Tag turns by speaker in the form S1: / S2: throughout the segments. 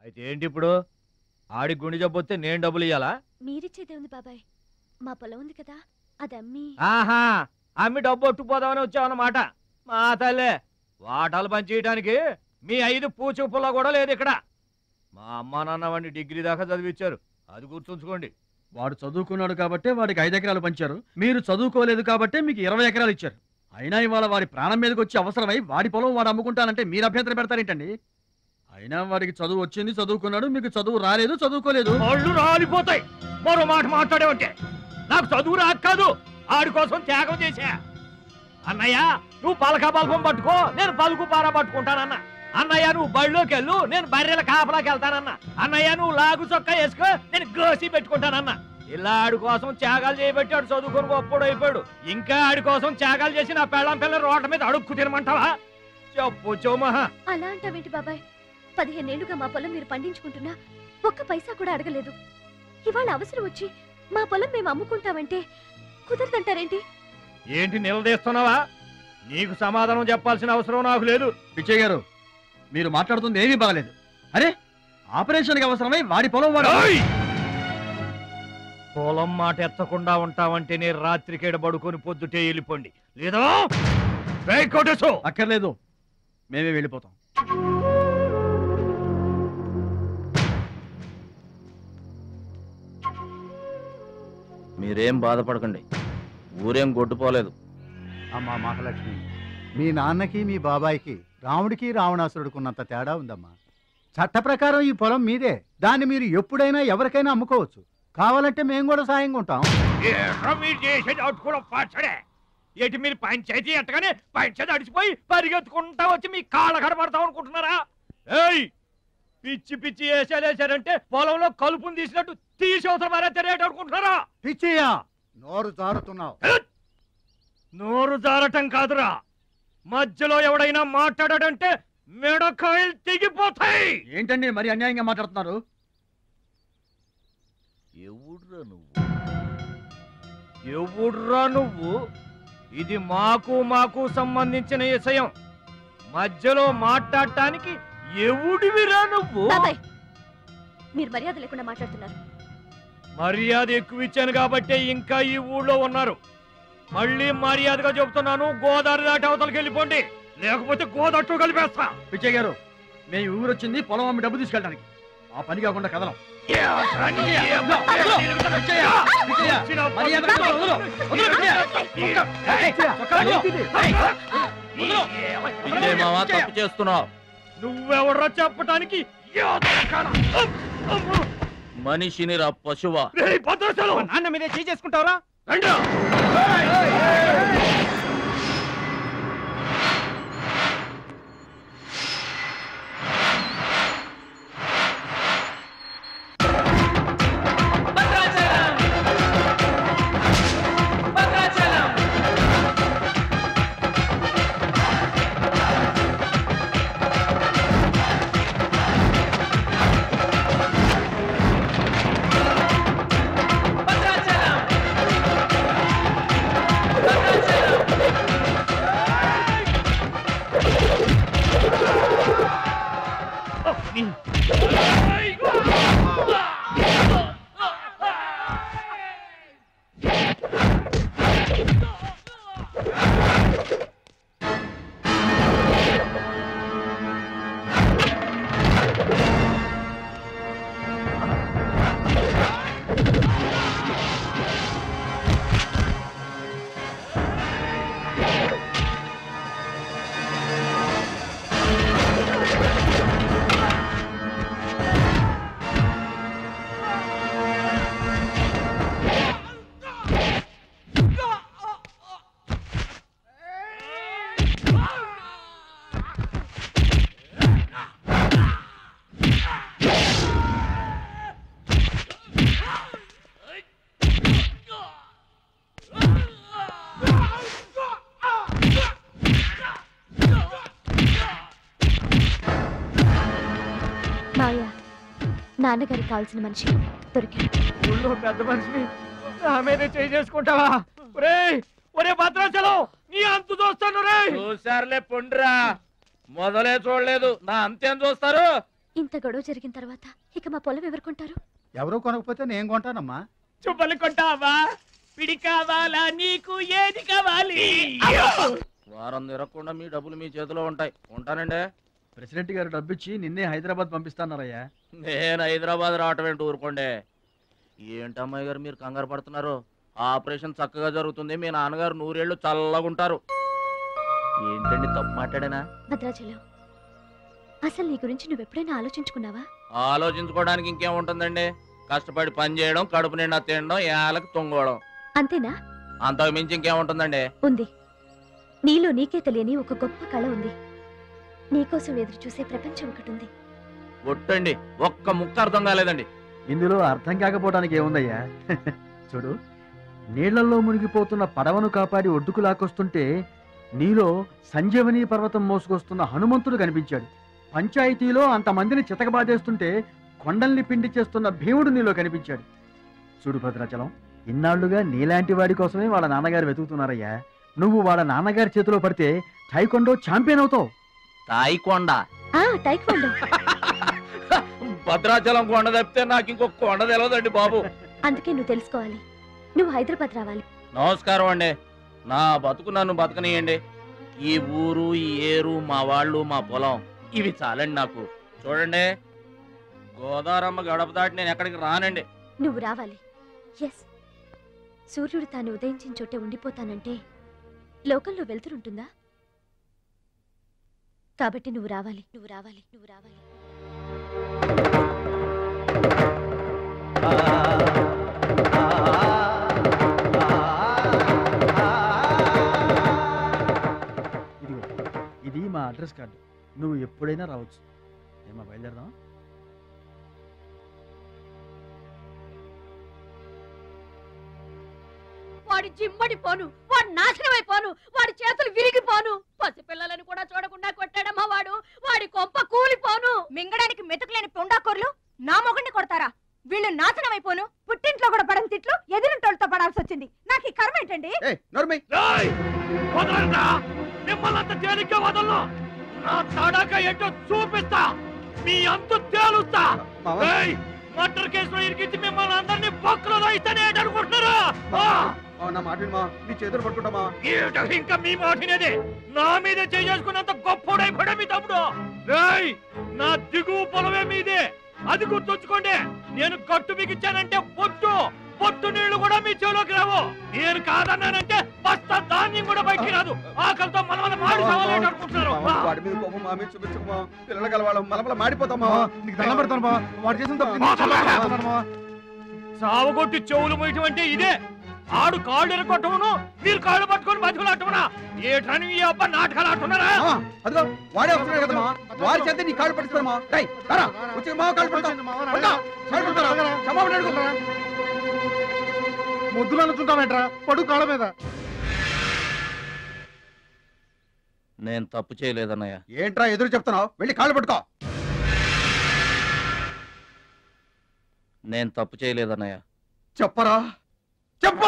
S1: అయితే ఏంటి ఇప్పుడు ఆడికి గుండె జబ్బు వస్తే నేను డబ్బులు ఇయ్యాలా
S2: మీరిచ్చేదే ఉంది బాబాయ్ మా పొలం ఉంది కదా అది అమ్మి
S1: ఆహా అమ్మి డబ్బు ఒట్టుకుపోదామని వచ్చావన్నమాట మా తల్లే వాటాలు పంచేయడానికి మీ ఐదు పూచి పుల్ల కూడా లేదు ఇక్కడ మా అమ్మా నాన్న వాడిని డిగ్రీ దాకా చదివించారు అది గుర్తుంచుకోండి
S3: వాడు చదువుకున్నాడు కాబట్టే వాడికి ఐదు ఎకరాలు పంచారు మీరు చదువుకోలేదు కాబట్టే మీకు ఇరవై ఎకరాలు ఇచ్చారు అయినా ఇవాళ వాడి ప్రాణం మీదకి వచ్చి అవసరమై వాడి పొలం వాడు అమ్ముకుంటానంటే మీరు అభ్యంతరం పెడతారేంటండి అయినా వాడికి చదువు వచ్చింది చదువుకున్నాడు మీకు చదువు రాలేదు చదువుకోలేదు
S1: కళ్ళు రాలిపోతాయి మరో మాట మాట్లాడేవంటే నాకు చదువు రాక కాదు ఆడి కోసం త్యాగం చేశా అన్నయ్య నువ్వు పలక బల్పం పట్టుకో నేను పలుకు పార పట్టుకుంటానన్న అన్నయ్య నువ్వు బళ్ళోకి వెళ్ళు నేను బర్రెల కాపలాకి వెళ్తానన్న అన్నయ్య నువ్వు లాగు చొక్కా వేసుకో నేను గోసి పెట్టుకుంటానన్న ఇలా ఆడి కోసం త్యాగాలు చేయబట్టి ఆడు చదువుకొని గొప్పడు అయిపోయాడు ఇంకా ఆడి కోసం త్యాగాలు చేసి నా పెళ్ళం పిల్లల రోడ్ల మీద అడుక్కు తినమంటావా చెప్పు చోమహా
S2: అలా అంటావేంటి బాబాయ్ పదిహేనేళ్లుగా మా పొలం మీరు పండించుకుంటున్నా ఒక్క పైసా కూడా అడగలేదు ఇవాళ అవసరం వచ్చి మా పొలం మేము అమ్ముకుంటామంటే కుదరదంటారేంటి
S1: ఏంటి నిలదీస్తున్నావా నీకు సమాధానం చెప్పాల్సిన అవసరం నాకు లేదు
S3: పిచ్చయ్య గారు మీరు మాట్లాడుతుంది ఏమీ బాగలేదు అరే ఆపరేషన్కి అవసరమై వాడి పొలం వాడు
S1: ఓయ్! పొలం మాట ఎత్తకుండా ఉంటావంటే నేను రాత్రికేడ పడుకొని పొద్దుటే వెళ్ళిపోండి లేదా వేయ్ కొట్టేసు
S3: అక్కర్లేదు మేమే వెళ్ళిపోతాం
S4: మీరేం బాధపడకండి ఊరేం గొడ్డుపోలేదు
S5: అమ్మా మహాలక్ష్మి మీ నాన్నకి మీ బాబాయికి రాముడికి రావణాసురుడికున్నంత తేడా ఉందమ్మా చట్ట ప్రకారం ఈ పొలం మీదే దాన్ని మీరు ఎప్పుడైనా ఎవరికైనా అమ్ముకోవచ్చు కావాలంటే మేము కూడా సాయంగా ఉంటాం
S1: ఏట్రా మీరు చేసేది అటుకుల పచ్చడే ఎటు మీరు పంచాయతీ ఎట్టగానే పంచాయతీ అడిచిపోయి పరిగెత్తుకుంటా వచ్చి మీ కాళ్ళ కడబడతాం అనుకుంటున్నారా ఏయ్ పిచ్చి పిచ్చి వేసేసారంటే పొలంలో కలుపుని తీసినట్టు తీసి అవసరం మారేట అనుకుంటున్నారా
S5: పిచ్చియా నోరు జారుతున్నావు
S1: నోరు జారటం కాదురా మధ్యలో ఎవడైనా మాట్లాడాడంటే మెడకాయలు తెగిపోతాయి
S3: ఏంటండి మరి అన్యాయంగా మాట్లాడుతున్నారు
S1: ఎవడ్రా నువ్వు ఎవడ్రా నువ్వు ఇది మాకు మాకు సంబంధించిన విషయం మధ్యలో మాట్లాడటానికి ఎవడివిరా నువ్వు
S2: బాబాయ్ మీరు మర్యాద లేకుండా మాట్లాడుతున్నారు
S1: మర్యాద ఎక్కువ ఇచ్చాను కాబట్టే ఇంకా ఈ ఊళ్ళో ఉన్నారు మళ్ళీ మర్యాదగా చెబుతున్నాను గోదావరి దాటి అవతలకి వెళ్ళిపోండి లేకపోతే గోదట్టు కలిపేస్తా
S3: పిచ్చయ్య గారు మేము ఊరు వచ్చింది పొలం అమ్మి డబ్బు తీసుకెళ్ళడానికి ఆ పని కాకుండా కదలం మర్యాద వదలు, వదలు, పిచ్చయ్య. చొక్కా వదలు.
S4: ఇదే మావా తప్పు చేస్తున్నావు
S1: నువ్వెవడో చెప్పటానికి
S4: మనిషిని రా పశువా
S1: భద్రాచలం
S3: నాన్న మీదే చేసుకుంటావరా
S1: రండి
S2: మాయ నాన్నగారికి కావాల్సిన మనిషి దొరికాడు
S1: ఊళ్ళో పెద్ద మనిషిని నా మీద చేయి చేసుకుంటావా ఒరే ఒరే భద్రాచలం నీ అంతు చూస్తాను రే
S4: చూసారులే పొండ్రా మొదలే చూడలేదు నా అంతేం చూస్తారు
S2: ఇంత గొడవ జరిగిన తర్వాత ఇక మా పొలం ఎవరు కొంటారు
S5: ఎవరో కొనకపోతే నేను కొంటానమ్మా
S1: చుబ్బలు కొంటావా పిడి కావాలా నీకు ఏది కావాలి
S4: వారం తిరగకుండా మీ డబ్బులు మీ చేతిలో ఉంటాయి ఉంటానండి
S3: ప్రెసిడెంట్ గారు డబ్బిచ్చి నిన్నే హైదరాబాద్ పంపిస్తాన్నారయ్యా
S4: నేను హైదరాబాద్ రావటం ఏంటి ఊరుకోండి ఏంటి అమ్మాయి గారు మీరు కంగారు పడుతున్నారు ఆపరేషన్ చక్కగా జరుగుతుంది మీ నాన్నగారు నూరేళ్ళు చల్లగా ఉంటారు ఏంటండి తప్పు మాట్లాడానా
S2: భద్రాచలం అసలు నీ గురించి నువ్వెప్పుడైనా ఆలోచించుకున్నావా
S4: ఆలోచించుకోవడానికి ఇంకేముంటుందండి కష్టపడి పని చేయడం కడుపు నిండా తినడం ఏళ్ళకి తొంగోవడం
S2: అంతేనా
S4: అంతకు మించి ఇంకేముంటుందండి
S2: ఉంది నీలో నీకే తెలియని ఒక గొప్ప కళ ఉంది నీకోసం ఎదురు చూసే ప్రపంచం ఒకటి ఉంది
S4: ఒట్టండి ఒక్క ముక్క అర్థం కాలేదండి
S3: ఇందులో అర్థం కాకపోవడానికి ఏముందయ్యా చూడు నీళ్లలో మునిగిపోతున్న పడవను కాపాడి ఒడ్డుకు లాక్కొస్తుంటే నీలో సంజీవని పర్వతం మోసుకొస్తున్న హనుమంతుడు కనిపించాడు పంచాయతీలో అంతమందిని చితకబాదేస్తుంటే కొండల్ని పిండి చేస్తున్న భీముడు నీలో కనిపించాడు చూడు భద్రాచలం ఇన్నాళ్లుగా నీలాంటి వాడి కోసమే వాళ్ళ నాన్నగారు వెతుకుతున్నారయ్యా నువ్వు వాళ్ళ నాన్నగారి చేతిలో పడితే టైకొండో ఛాంపియన్ అవుతావు
S4: తాయికొండ
S2: ఆ టైక్వాండో
S4: భద్రాచలం కొండ తప్పితే నాకు ఇంకొక కొండ తెలియదండి బాబు
S2: అందుకే నువ్వు తెలుసుకోవాలి నువ్వు హైదరాబాద్ రావాలి
S4: నమస్కారం అండి నా బతుకు నన్ను బతకనియండి ఈ ఊరు ఈ ఏరు మా వాళ్ళు మా పొలం ఇవి చాలండి నాకు చూడండి గోదారమ్మ గడప దాటి నేను ఎక్కడికి రానండి
S2: నువ్వు రావాలి ఎస్ సూర్యుడు తాను ఉదయించిన చోటే ఉండిపోతానంటే లోకంలో వెళ్తురుంటుందా కాబట్టి నువ్వు రావాలి నువ్వు రావాలి నువ్వు రావాలి
S3: ఇదిగో ఇది మా అడ్రస్ కార్డు నువ్వు ఎప్పుడైనా రావచ్చు ఏమా బయలుదేరదాం
S6: వాడి జిమ్మడి పోను వాడు నాశనం అయిపోను వాడి చేతులు విరిగిపోను పసిపిల్లలను కూడా చూడకుండా కొట్టాడమ్మా వాడు వాడి కొంప కూలిపోను మింగడానికి మెతుకులేని పొండాకొర్లు నా మొగుడిని కొడతారా వీళ్ళు నాశనం అయిపోను పుట్టింట్లో కూడా పడని తిట్లు ఎదిరింటోళ్ళతో పడాల్సి వచ్చింది నాకు ఈ కర్మ ఏంటండి
S1: ఏయ్! వదలండ్రా! మిమ్మల్ని అంత తేలిగ్గా వదలను నా తడక ఏంటో చూపిస్తా మీ అంతు తేలుస్తా ఏయ్! మర్డర్ కేసులో ఇరికించి మిమ్మల్ని అందరినీ బొక్కలో రాయిస్తానే అనుకుంటున్నారా ఆ!
S7: నా మాట విను మా నీ చేతులు పట్టుకుంటామా
S1: ఏమిటో ఇంకా మీ మాటినది నా మీద చేసుకున్నంత గొప్పోడైపోయాడు మీ తమ్ముడు ఏయ్! నా దిగువ పొలమే మీదే అది గుర్తుంచుకోండి నేను కట్టు బిగించానంటే పొట్టు పొట్టు నీళ్లు కూడా మీ చెవులోకి రావు నేను కాదన్నానంటే బస్తా ధాన్యం కూడా బయటికి రాదు ఆకలితో మన మన మాడి సవాలేట అనుకుంటున్నారు
S7: మావా, వాడి మీద కోపం మా మీద చూపించకమా పిల్లలు గలవాళ్ళం మలమల మాడిపోతామా
S5: నీకు దండం పెడతాను బా వాడు చేసిన తప్పు
S1: మా
S5: నేను
S1: తమ్ముడు.
S5: క్షమిస్తున్నాను బా.
S1: సావగొట్టి చెవులు మొయ్యటం అంటే ఇదే ఆడు కాళ్ళు ఎరగొట్టమును మీరు కాళ్ళు పట్టుకొని బతుకులాటమునా ఏటని ఈ అబ్బా నాటకాలు ఆడుతున్నారా
S7: ఆ, అదిగో వాడే వస్తున్నాడు కదమ్మా వారి చేత నీ కాళ్ళు పట్టిస్తామా రై రా వచ్చి మా కాళ్ళు పడతాం పడతా. కాళ్ళు పడతారా? క్షమాపణ అడుగు.
S5: ముద్దులు అనుకుంటామేట్రా పడు కాళ్ళ మీద
S4: నేను తప్పు చేయలేదన్నయ్య
S7: ఏంట్రా ఎదురు చెప్తున్నావు వెళ్ళి కాళ్ళు పట్టుకో
S4: నేను తప్పు చేయలేదన్నయ్య
S7: చెప్పరా చెప్పు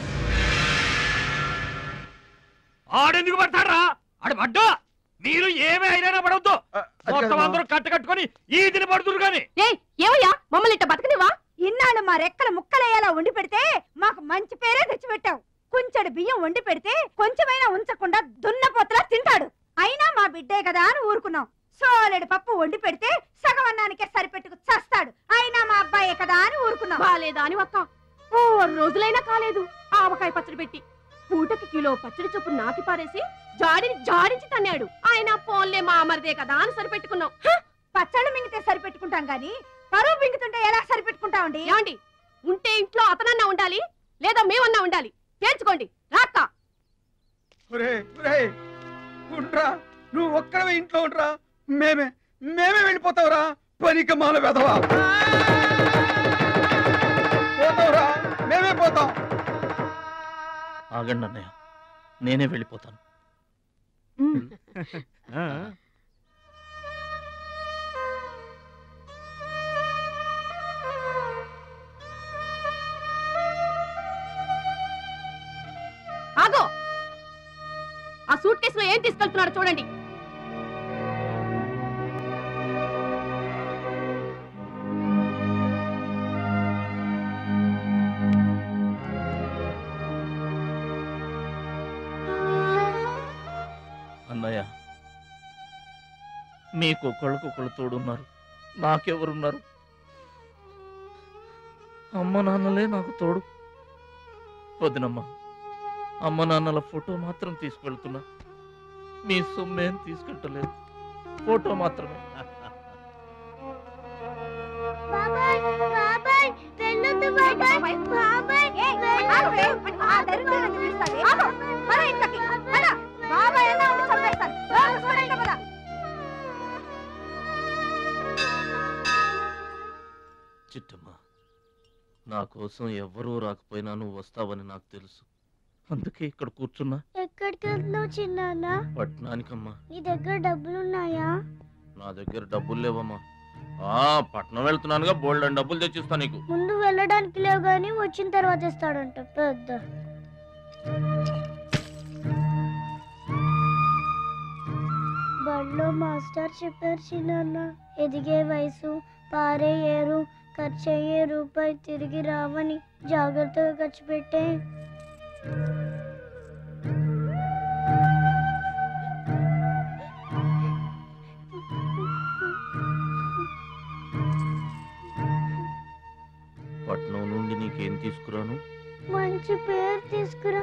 S1: ఆడెందుకు పడతారా ఆడు పడ్డా మీరు ఏమీ అయినా పడవద్దు
S7: ఆ, అది
S1: మొత్తం
S7: కాదమ్మా.
S1: అందరూ కట్ట కట్టుకొని ఈ దిన పడుతురు గాని
S6: ఏయ్ ఏమయ్యా మమ్మల్ని ఇట్ట బతకనివా ఇన్నాళ్ళు మా రెక్కల ముక్కలయ్యేలా వండి పెడితే మాకు మంచి పేరే తెచ్చిపెట్టావు కొంచెడు బియ్యం వండి పెడితే కొంచెమైనా ఉంచకుండా దున్నపోతలా తింటాడు అయినా మా బిడ్డే కదా అని ఊరుకున్నాం సోలెడు పప్పు వండి పెడితే సగం అన్నానికే సరిపెట్టుకు చస్తాడు అయినా మా అబ్బాయే కదా అని ఊరుకున్నాం బాలేదా అని ఒక్క ఓ రోజులైనా కాలేదు ఆవకాయ పచ్చడి పెట్టి పూటకి కిలో పచ్చడి చొప్పున నాకి పారేసి జాడిని జాడించి తన్నాడు ఆయన పోన్లే మా అమరిదే కదా అని సరిపెట్టుకున్నాం పచ్చళ్ళు మింగితే సరిపెట్టుకుంటాం గాని పరువు మింగుతుంటే ఎలా సరిపెట్టుకుంటామండి ఏమండి ఉంటే ఇంట్లో అతనన్నా ఉండాలి లేదా మేమన్నా ఉండాలి తేల్చుకోండి రాక్క
S7: ఒరే ఒరే ఉండ్రా నువ్వు ఒక్కడవే ఇంట్లో ఉండ్రా మేమే మేమే వెళ్ళిపోతావురా పనికి మాల వెధవా పోతావురా మేమే పోతాం
S4: ఆగండి అన్నయ్య నేనే వెళ్ళిపోతాను
S6: ఆగో ఆ సూట్ కేసులో ఏం తీసుకెళ్తున్నారో చూడండి
S4: మీకు ఒకళ్ళకొకళ్ళు తోడున్నారు నాకెవరున్నారు అమ్మ నాన్నలే నాకు తోడు వదినమ్మా అమ్మ నాన్నల ఫోటో మాత్రం తీసుకెళ్తున్నా మీ సొమ్మేం తీసుకెళ్ళలేదు ఫోటో మాత్రమే
S2: బాబాయ్ బాబాయ్ వెళ్ళొద్దు బాబాయ్ బాబాయ్
S6: ఆగవే, ఆ దరిద్రాన్ని పిలుస్తావే. ఆగు, పద ఇంట్లోకి, పద. బాబాయ్ అన్నా ఉండి చంపేస్తాను. లోపలికి పడండి, పద.
S4: చిట్టమ్మ నా కోసం ఎవ్వరూ రాకపోయినా నువ్వు వస్తావని నాకు తెలుసు అందుకే ఇక్కడ కూర్చున్నా
S2: ఎక్కడికి వెళ్తున్నావు చిన్నాన్న
S4: పట్నానికమ్మా
S2: నీ దగ్గర డబ్బులున్నాయా
S4: నా దగ్గర డబ్బులు లేవమ్మా ఆ పట్నం వెళ్తున్నానుగా బోల్డ్ అని డబ్బులు తెచ్చిస్తా నీకు
S2: ముందు వెళ్ళడానికి లేవు గానీ వచ్చిన తర్వాత ఇస్తాడంట పెద్ద బడిలో మాస్టర్ చెప్పారు చిన్నాన్న ఎదిగే వయసు పారే ఏరు ఖర్చు అయ్యే రూపాయి తిరిగి రావని జాగ్రత్తగా ఖర్చు పెట్టే
S4: పట్నం నుండి నీకేం తీసుకురాను
S2: మంచి పేరు తీసుకురా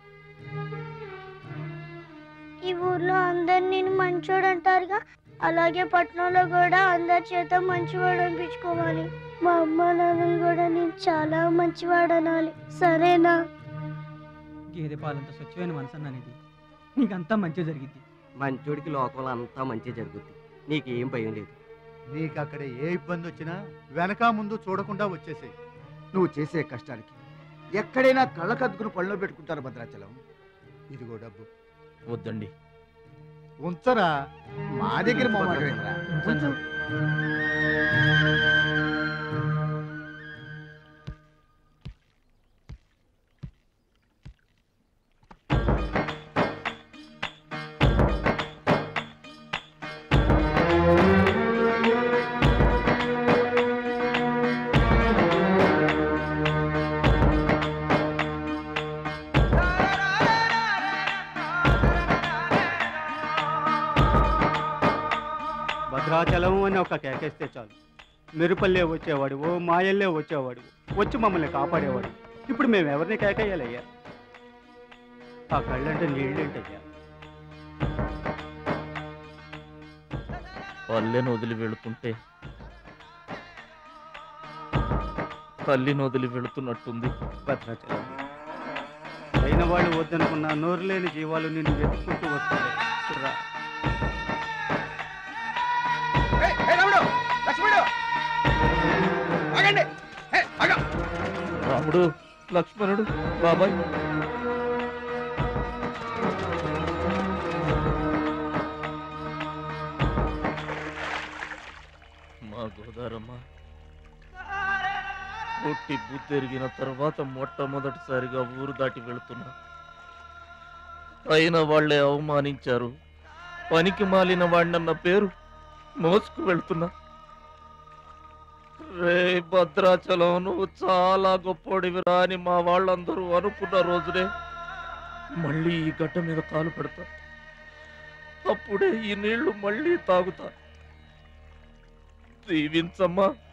S2: ఈ ఊర్లో అందరు నేను మంచోడు అంటారుగా అలాగే పట్టణంలో కూడా అందరి చేత మంచివాడు అనిపించుకోవాలి మా అమ్మ నాన్నలు కూడా నేను చాలా మంచివాడు అనాలి సరేనా
S8: గేదె పాలంత స్వచ్ఛమైన మనసు అన్నానిది నీకంతా మంచి జరిగింది
S9: మంచోడికి లోకంలో అంతా మంచి జరుగుద్ది నీకేం భయం లేదు
S5: నీకు అక్కడ ఏ ఇబ్బంది వచ్చినా వెనక ముందు చూడకుండా వచ్చేసేయ్
S10: నువ్వు చేసే కష్టానికి ఎక్కడైనా కళ్ళకద్దుకుని పళ్ళలో పెట్టుకుంటారు భద్రాచలం
S5: ఇదిగో డబ్బు
S4: వద్దండి
S5: ఉంచరా
S10: మా దగ్గర మొహమాటం ఏంట్రా?
S8: ఉంచు.
S11: భద్రాచలం అని ఒక కేకేస్తే చాలు మెరుపల్లే వచ్చేవాడు ఓ మాయల్లే వచ్చేవాడు వచ్చి మమ్మల్ని కాపాడేవాడు ఇప్పుడు మేము ఎవరిని కేకేయాలయ్యా ఆ కళ్ళంటే నీళ్ళేంటయ్యా
S4: పల్లెను వదిలి వెళుతుంటే తల్లిని వదిలి వెళుతున్నట్టుంది
S11: భద్రాచలం అయిన వాళ్ళు వద్దనుకున్న నోరు లేని జీవాలు నిన్ను వెతుక్కుంటూ వస్తాయి రా.
S7: ఏయ్, ఏయ్, రాముడు లక్ష్మణుడు ఆగండి ఏయ్, ఆగ
S4: రాముడు లక్ష్మణుడు బాబాయ్ మా గోదారమ్మ పుట్టి బుద్ధెరిగిన తర్వాత మొట్టమొదటిసారిగా ఊరు దాటి వెళుతున్నా అయిన వాళ్ళే అవమానించారు పనికి మాలిన వాడినన్న పేరు మోసుకు వెళ్తున్నా రే భద్రాచలం నువ్వు చాలా గొప్పోడివిరా అని మా వాళ్ళందరూ అనుకున్న రోజునే మళ్ళీ ఈ గడ్డ మీద కాలు పెడతా అప్పుడే ఈ నీళ్లు మళ్ళీ తాగుతా దీవించమ్మా